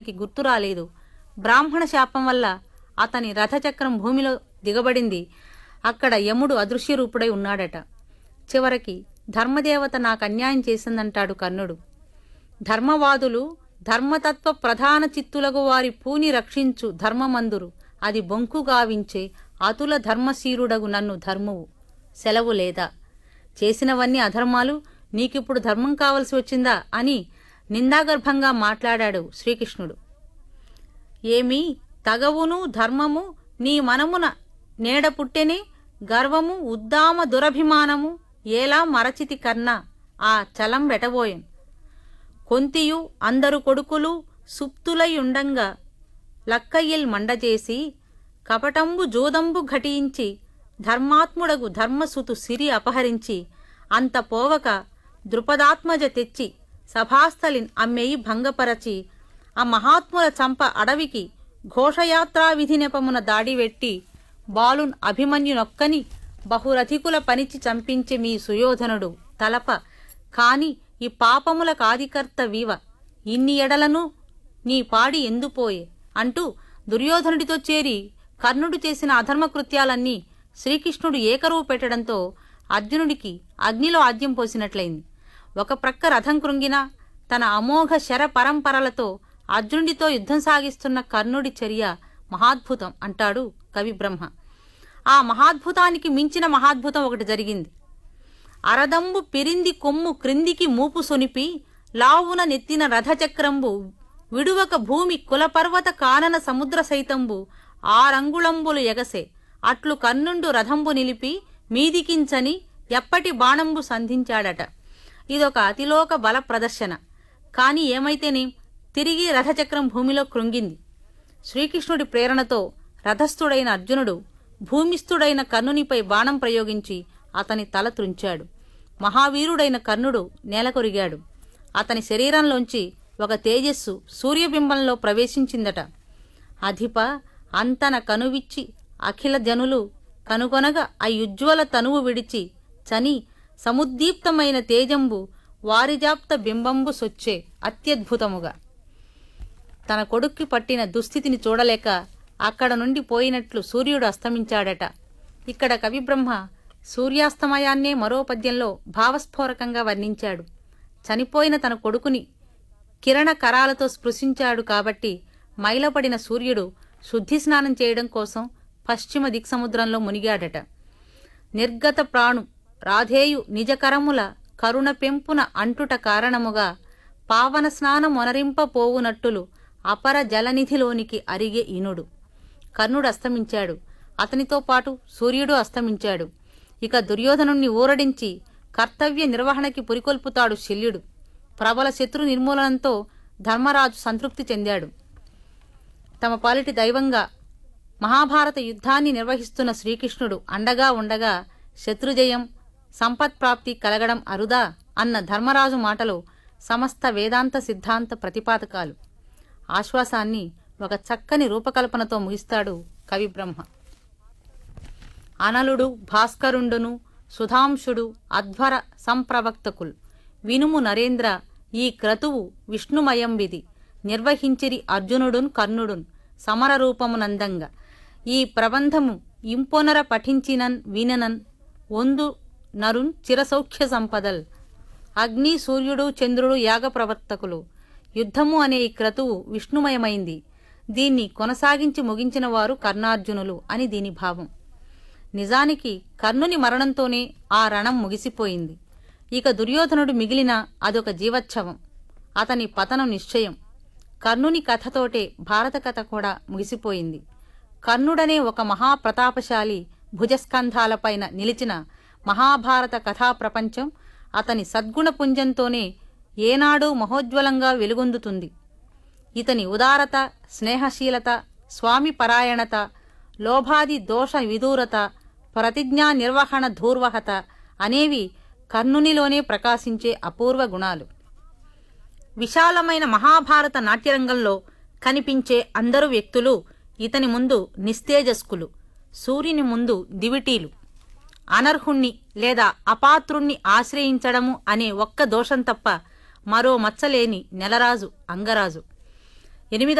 అతనికి గుర్తు రాలేదు బ్రాహ్మణ శాపం వల్ల అతని రథచక్రం భూమిలో దిగబడింది అక్కడ యముడు అదృశ్య రూపుడై ఉన్నాడట చివరికి ధర్మదేవత నాకు అన్యాయం చేసిందంటాడు కర్ణుడు ధర్మవాదులు ధర్మతత్వ ప్రధాన చిత్తులకు వారి పూని రక్షించు ధర్మమందురు అది బొంకు గావించే అతుల ధర్మశీరుడగు నన్ను ధర్మువు సెలవు లేదా చేసినవన్నీ అధర్మాలు నీకిప్పుడు ధర్మం కావలసి వచ్చిందా అని నిందాగర్భంగా మాట్లాడాడు శ్రీకృష్ణుడు ఏమి తగవును ధర్మము నీ మనమున నేడ పుట్టెనే గర్వము ఉద్దామ దురభిమానము ఏలా మరచితి కన్నా ఆ చలం వెటబోయెన్ కొంతియు అందరు కొడుకులు సుప్తులై ఉండంగా లక్కయ్యల్ మండజేసి కపటంబు జోదంబు ఘటించి ధర్మాత్ముడగు ధర్మసుతు సిరి అపహరించి అంత పోవక ద్రుపదాత్మజ తెచ్చి సభాస్థలిన్ అమ్మేయి భంగపరచి ఆ మహాత్ముల చంప అడవికి ఘోషయాత్రా విధి నెపమున దాడివెట్టి బాలున్ అభిమన్యునొక్కని బహురథికుల పనిచి చంపించి మీ సుయోధనుడు తలప కాని ఈ పాపముల కాదికర్త వీవ ఇన్ని ఎడలను నీ పాడి ఎందుపోయే అంటూ దుర్యోధనుడితో చేరి కర్ణుడు చేసిన అధర్మ కృత్యాలన్నీ శ్రీకృష్ణుడు ఏకరువు పెట్టడంతో అర్జునుడికి అగ్నిలో ఆద్యం పోసినట్లయింది ఒక ప్రక్క రథం కృంగినా తన అమోఘ శర పరంపరలతో అర్జునుడితో యుద్ధం సాగిస్తున్న కర్ణుడి చర్య మహాద్భుతం అంటాడు కవి బ్రహ్మ ఆ మహాద్భుతానికి మించిన మహాద్భుతం ఒకటి జరిగింది అరదంబు పిరింది కొమ్ము క్రిందికి మూపు సొనిపి లావున నెత్తిన రథచక్రంబు విడువక భూమి కులపర్వత కానన సముద్ర సైతంబు ఆరంగుళంబులు ఎగసే అట్లు కన్నుండు రథంబు నిలిపి మీదికించని ఎప్పటి బాణంబు సంధించాడట ఇదొక అతిలోక బల ప్రదర్శన కాని ఏమైతేనే తిరిగి రథచక్రం భూమిలో కృంగింది శ్రీకృష్ణుడి ప్రేరణతో రథస్థుడైన అర్జునుడు భూమిస్థుడైన కర్ణునిపై బాణం ప్రయోగించి అతని తల త్రుంచాడు మహావీరుడైన కర్ణుడు నేలకొరిగాడు అతని శరీరంలోంచి ఒక తేజస్సు సూర్యబింబంలో ప్రవేశించిందట అధిప అంతన కనువిచ్చి అఖిల జనులు కనుగొనగా ఆ యుజ్వల తనువు విడిచి చని సముద్దీప్తమైన తేజంబు వారిజాప్త బింబంబు సొచ్చే అత్యద్భుతముగా తన కొడుక్కి పట్టిన దుస్థితిని చూడలేక అక్కడ నుండి పోయినట్లు సూర్యుడు అస్తమించాడట ఇక్కడ కవిబ్రహ్మ సూర్యాస్తమయాన్నే మరో పద్యంలో భావస్ఫోరకంగా వర్ణించాడు చనిపోయిన తన కొడుకుని కిరణ కరాలతో స్పృశించాడు కాబట్టి మైలపడిన సూర్యుడు శుద్ధి స్నానం చేయడం కోసం పశ్చిమ దిక్సముద్రంలో మునిగాడట నిర్గత ప్రాణు రాధేయు నిజకరముల కరుణ పెంపున అంటుట కారణముగా పావన స్నానం ఒనరింపపోవునట్టులు అపర జలనిధిలోనికి అరిగే ఇనుడు కర్ణుడు అస్తమించాడు అతనితో పాటు సూర్యుడు అస్తమించాడు ఇక దుర్యోధనుణ్ణి ఊరడించి కర్తవ్య నిర్వహణకి పురికొల్పుతాడు శల్యుడు ప్రబల శత్రు నిర్మూలనంతో ధర్మరాజు సంతృప్తి చెందాడు తమ పాలిటి దైవంగా మహాభారత యుద్ధాన్ని నిర్వహిస్తున్న శ్రీకృష్ణుడు అండగా ఉండగా శత్రుజయం సంపత్ప్రాప్తి కలగడం అరుదా అన్న ధర్మరాజు మాటలు సమస్త వేదాంత సిద్ధాంత ప్రతిపాదకాలు ఆశ్వాసాన్ని ఒక చక్కని రూపకల్పనతో ముగిస్తాడు కవిబ్రహ్మ అనలుడు భాస్కరుండును సుధాంశుడు అధ్వర సంప్రవక్తకుల్ వినుము నరేంద్ర ఈ క్రతువు విష్ణుమయంవిది నిర్వహించిరి అర్జునుడున్ కర్ణుడున్ సమరరూపమునందంగా ఈ ప్రబంధము ఇంపొనర పఠించినన్ విననన్ ఒందు నరున్ చిరసౌఖ్య సంపదల్ అగ్ని సూర్యుడు చంద్రుడు యాగ ప్రవర్తకులు యుద్ధము అనే ఈ క్రతువు విష్ణుమయమైంది దీన్ని కొనసాగించి ముగించిన వారు కర్ణార్జునులు అని దీని భావం నిజానికి కర్ణుని మరణంతోనే ఆ రణం ముగిసిపోయింది ఇక దుర్యోధనుడు మిగిలిన అదొక జీవోత్సవం అతని పతనం నిశ్చయం కర్ణుని కథతోటే భారత కథ కూడా ముగిసిపోయింది కర్ణుడనే ఒక మహాప్రతాపశాలి భుజస్కంధాలపైన నిలిచిన మహాభారత కథా ప్రపంచం అతని సద్గుణపుంజంతోనే ఏనాడూ మహోజ్వలంగా వెలుగొందుతుంది ఇతని ఉదారత స్నేహశీలత స్వామి పరాయణత లోభాది దోష విదూరత ప్రతిజ్ఞా నిర్వహణ ధూర్వహత అనేవి కర్ణునిలోనే ప్రకాశించే అపూర్వ గుణాలు విశాలమైన మహాభారత నాట్యరంగంలో కనిపించే అందరు వ్యక్తులు ఇతని ముందు నిస్తేజస్కులు సూర్యుని ముందు దివిటీలు అనర్హుణ్ణి లేదా అపాత్రుణ్ణి ఆశ్రయించడము అనే ఒక్క దోషం తప్ప మరో మచ్చలేని నెలరాజు అంగరాజు ఎనిమిదవ